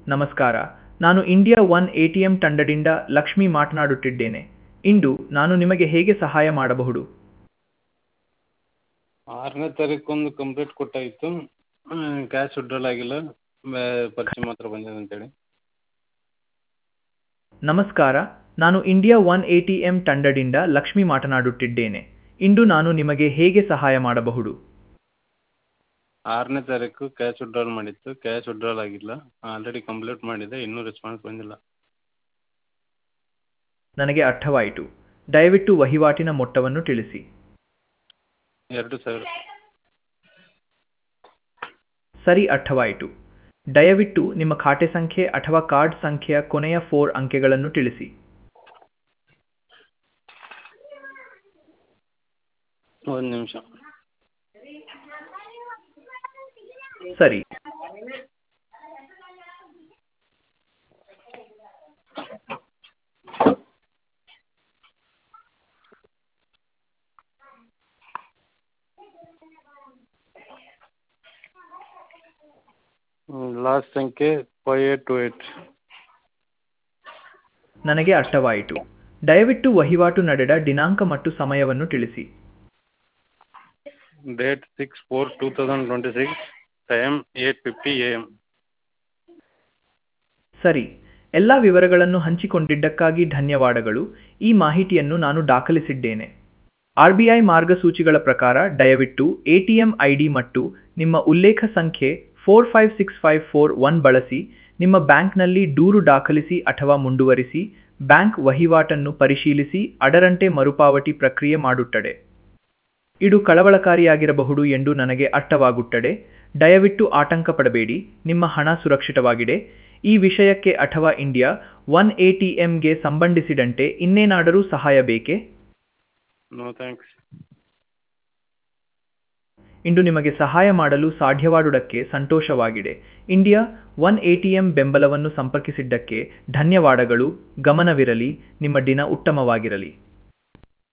ನಮಸ್ಕಾರ ನಾನು India one A T M ತಂಡದಿಂದ ಲಕ್ಷ್ಮಿ ಮಾತನಾಡುತ್ತಿದ್ದೇನೆ ಇಂದು ನಾನು ನಿಮಗೆ ಹೇಗೆ ಸಹಾಯ ಮಾಡಬಹುದು ಆರನೇ ತಾರೀಕೊಂದು ಕಂಪ್ಲೇಂಟ್ ಕೊಟ್ಟಾಗಿತ್ತು ಕ್ಯಾಶ್ ವಿಡ್ರಾಲ್ ಆಗಿಲ್ಲ ಪರ್ಚಿ ಮಾತ್ರ ಬಂದಿದೆ ಅಂತೇಳಿ ನಮಸ್ಕಾರ ನಾನು India one A T M ತಂಡದಿಂದ ಲಕ್ಷ್ಮಿ ಮಾತನಾಡುತ್ತಿದ್ದೇನೆ ಇಂದು ನಾನು ನಿಮಗೆ ಹೇಗೆ ಸಹಾಯ ಮಾಡಬಹುದು ಆರನೇ ತಾರೀಕು ಕ್ಯಾಶ್ ವಿಡ್ರಾಲ್ ಮಾಡಿತ್ತು ಕ್ಯಾಶ್ ವಿಡ್ರಾಲ್ ಆಗಿಲ್ಲ ಆಲ್ರೆಡಿ ಕಂಪ್ಲೇಂಟ್ ಮಾಡಿದೆ ಇನ್ನೂ ರೆಸ್ಪಾನ್ಸ್ ಬಂದಿಲ್ಲ ನನಗೆ ಅರ್ಥವಾಯಿತು ದಯವಿಟ್ಟು ವಹಿವಾಟಿನ ಮೊತ್ತವನ್ನು ತಿಳಿಸಿ ಎರಡು ಸಾವಿರ ಸರಿ ಅರ್ಥವಾಯಿತು ದಯವಿಟ್ಟು ನಿಮ್ಮ ಖಾತೆ ಸಂಖ್ಯೆ ಅಥವಾ ಕಾರ್ಡ್ ಸಂಖ್ಯೆಯ ಕೊನೆಯ ಫೋರ್ ಅಂಕೆಗಳನ್ನು ತಿಳಿಸಿ ಒಂದು ನಿಮಿಷ ಸರಿ ಲಾಸ್ಟ್ ಸಂಖ್ಯೆ ಫೈವ್ ಏಟ್ ಟು ಏಟ್ ನನಗೆ ಅರ್ಥವಾಯಿತು ದಯವಿಟ್ಟು ವಹಿವಾಟು ನಡೆದ ದಿನಾಂಕ ಮತ್ತು ಸಮಯವನ್ನು ತಿಳಿಸಿ date six four two thousand twenty six time eight fifty A M ಸರಿ ಎಲ್ಲ ವಿವರಗಳನ್ನು ಹಂಚಿಕೊಂಡಿದ್ದಕ್ಕಾಗಿ ಧನ್ಯವಾದಗಳು ಈ ಮಾಹಿತಿಯನ್ನು ನಾನು ದಾಖಲಿಸಿದ್ದೇನೆ ಆರ್ ಬಿ ಐ ಮಾರ್ಗಸೂಚಿಗಳ ಪ್ರಕಾರ ದಯವಿಟ್ಟು A T M I D ಮತ್ತು ನಿಮ್ಮ ಉಲ್ಲೇಖ ಸಂಖ್ಯೆ four five six five four one ಬಳಸಿ ನಿಮ್ಮ ಬ್ಯಾಂಕ್ನಲ್ಲಿ ದೂರು ದಾಖಲಿಸಿ ಅಥವಾ ಮುಂದುವರಿಸಿ ಬ್ಯಾಂಕ್ ವಹಿವಾಟನ್ನು ಪರಿಶೀಲಿಸಿ ಅದರಂತೆ ಮರುಪಾವತಿ ಪ್ರಕ್ರಿಯೆ ಮಾಡುತ್ತದೆ ಇದು ಕಳವಳಕಾರಿಯಾಗಿರಬಹುದು ಎಂದು ನನಗೆ ಅರ್ಥವಾಗುತ್ತದೆ ದಯವಿಟ್ಟು ಆತಂಕ ಪಡಬೇಡಿ ನಿಮ್ಮ ಹಣ ಸುರಕ್ಷಿತವಾಗಿದೆ ಈ ವಿಷಯಕ್ಕೆ ಅಥವಾ ಇಂಡಿಯಾ ಒನ್ ಎ ಟಿ ಎಂಗೆ ಸಂಬಂಧಿಸಿದಂತೆ ಇನ್ನೇನಾದರೂ ಸಹಾಯ ಬೇಕೇ ನೋ ಥ್ಯಾಂಕ್ಸ್ ಇಂದು ನಿಮಗೆ ಸಹಾಯ ಮಾಡಲು ಸಾಧ್ಯವಾದುದಕ್ಕೆ ಸಂತೋಷವಾಗಿದೆ India one A T M ಬೆಂಬಲವನ್ನು ಸಂಪರ್ಕಿಸಿದ್ದಕ್ಕೆ ಧನ್ಯವಾದಗಳು ಗಮನವಿರಲಿ ನಿಮ್ಮ ದಿನ ಉತ್ತಮವಾಗಿರಲಿ